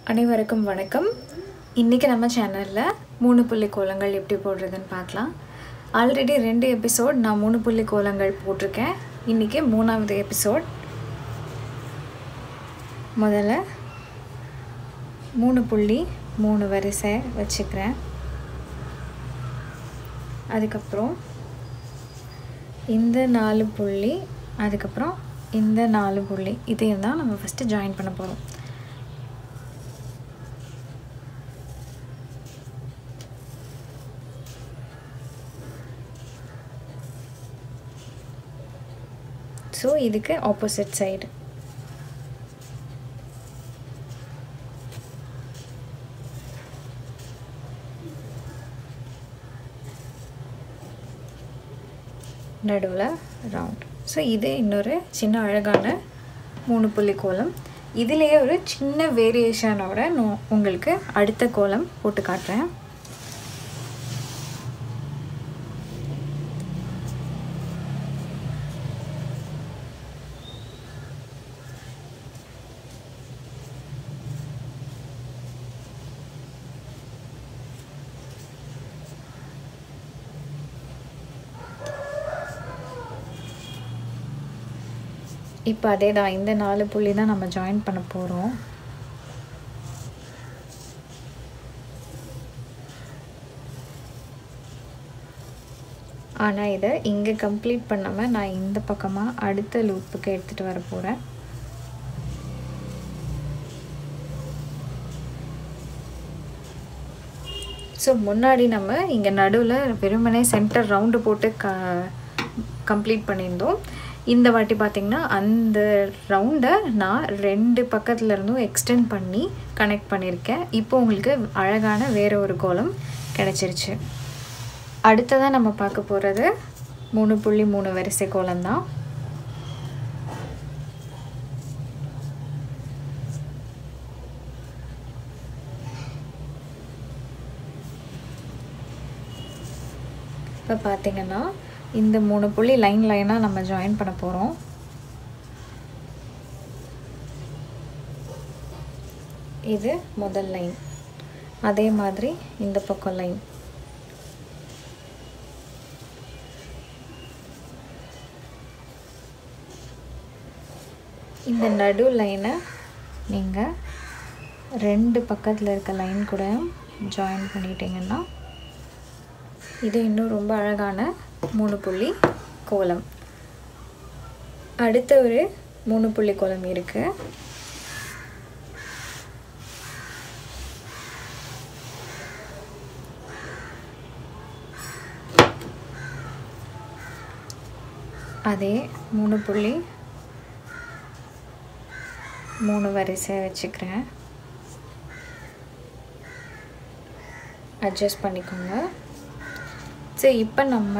அனைவருக்கும் வணக்கம் இன்றைக்கி நம்ம சேனலில் மூணு புள்ளி கோலங்கள் எப்படி போடுறதுன்னு பார்க்கலாம் ஆல்ரெடி ரெண்டு எபிசோட் நான் மூணு புள்ளி கோலங்கள் போட்டிருக்கேன் இன்றைக்கி மூணாவது எபிசோட் முதல்ல மூணு புள்ளி மூணு வரிசை வச்சுக்கிறேன் அதுக்கப்புறம் இந்த நாலு புள்ளி அதுக்கப்புறம் இந்த நாலு புள்ளி இதையும் தான் நம்ம ஃபஸ்ட்டு ஜாயின் பண்ண போகிறோம் ஸோ இதுக்கு ஆப்போசிட் சைடு நடுவில் ரவுண்ட் ஸோ இது இன்னொரு சின்ன அழகான மூணு புள்ளி கோலம் இதிலேயே ஒரு சின்ன வேரியேஷனோட நான் உங்களுக்கு அடுத்த கோலம் போட்டு காட்டுறேன் இப்போ அதே தான் இந்த நாலு புள்ளி தான் நம்ம ஜாயின் பண்ண போகிறோம் ஆனால் இதை இங்கே கம்ப்ளீட் பண்ணாமல் நான் இந்த பக்கமாக அடுத்த லூப்புக்கு எடுத்துகிட்டு வர போகிறேன் ஸோ முன்னாடி நம்ம இங்கே நடுவில் வெறுமனே சென்டர் ரவுண்டு போட்டு க கம்ப்ளீட் பண்ணியிருந்தோம் இந்த வாட்டி பார்த்திங்கன்னா அந்த ரவுண்டை நான் ரெண்டு பக்கத்துல இருந்தும் எக்ஸ்டெண்ட் பண்ணி கனெக்ட் பண்ணியிருக்கேன் இப்போ உங்களுக்கு அழகான வேற ஒரு கோலம் கிடச்சிருச்சு அடுத்ததாக நம்ம பார்க்க போகிறது மூணு புள்ளி மூணு வரிசை கோலம் தான் இப்போ பார்த்தீங்கன்னா இந்த மூணு புள்ளி லைன் லைனாக நம்ம ஜாயின் பண்ண போகிறோம் இது முதல் லைன் அதே மாதிரி இந்த பக்கம் லைன் இந்த நடு லைனை நீங்கள் ரெண்டு பக்கத்தில் இருக்க லைன் கூட ஜாயின் பண்ணிட்டீங்கன்னா இது இன்னும் ரொம்ப அழகான மூணு புள்ளி கோலம் அடுத்த ஒரு மூணு புள்ளி கோலம் இருக்கு அதே மூணு புள்ளி மூணு வரிசை வச்சுக்கிறேன் அட்ஜஸ்ட் பண்ணிக்கோங்க சரி இப்போ நம்ம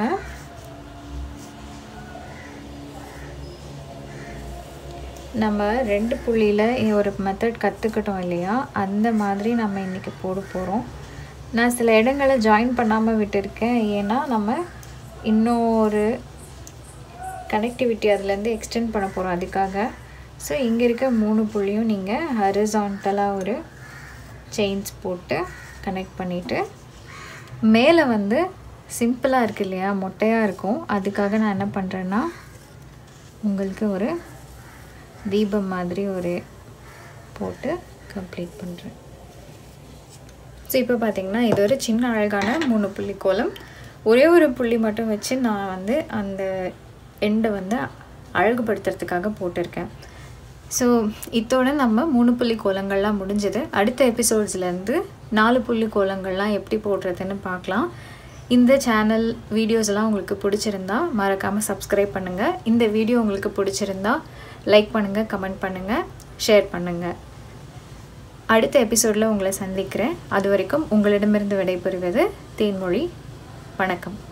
நம்ம ரெண்டு புள்ளியில் ஒரு மெத்தட் கற்றுக்கிட்டோம் இல்லையா அந்த மாதிரி நம்ம இன்றைக்கி போட போகிறோம் நான் சில இடங்களை ஜாயின் பண்ணாமல் விட்டுருக்கேன் ஏன்னா நம்ம இன்னும் ஒரு கனெக்டிவிட்டி அதுலேருந்து எக்ஸ்டெண்ட் பண்ண போகிறோம் அதுக்காக ஸோ இங்கே இருக்க மூணு புள்ளியும் நீங்கள் ஹரிசான்டலாக ஒரு செயின்ஸ் போட்டு கனெக்ட் பண்ணிவிட்டு மேலே வந்து சிம்பிளாக இருக்கு இல்லையா மொட்டையாக இருக்கும் அதுக்காக நான் என்ன பண்ணுறேன்னா உங்களுக்கு ஒரு தீபம் மாதிரி ஒரு போட்டு கம்ப்ளீட் பண்ணுறேன் ஸோ இப்போ பார்த்தீங்கன்னா இது ஒரு சின்ன அழகான மூணு புள்ளி கோலம் ஒரே ஒரு புள்ளி மட்டும் வச்சு நான் வந்து அந்த எண்டை வந்து அழகுபடுத்துறதுக்காக போட்டிருக்கேன் ஸோ இதோட நம்ம மூணு புள்ளி கோலங்கள்லாம் முடிஞ்சது அடுத்த எபிசோட்ஸ்லேருந்து நாலு புள்ளி கோலங்கள்லாம் எப்படி போடுறதுன்னு பார்க்கலாம் இந்த சேனல் வீடியோஸ் எல்லாம் உங்களுக்கு பிடிச்சிருந்தா மறக்காமல் சப்ஸ்கிரைப் பண்ணுங்கள் இந்த வீடியோ உங்களுக்கு பிடிச்சிருந்தா லைக் பண்ணுங்கள் கமெண்ட் பண்ணுங்கள் ஷேர் பண்ணுங்கள் அடுத்த எபிசோடில் உங்களை சந்திக்கிறேன் அது வரைக்கும் உங்களிடமிருந்து விடைபெறுவது தேன்மொழி வணக்கம்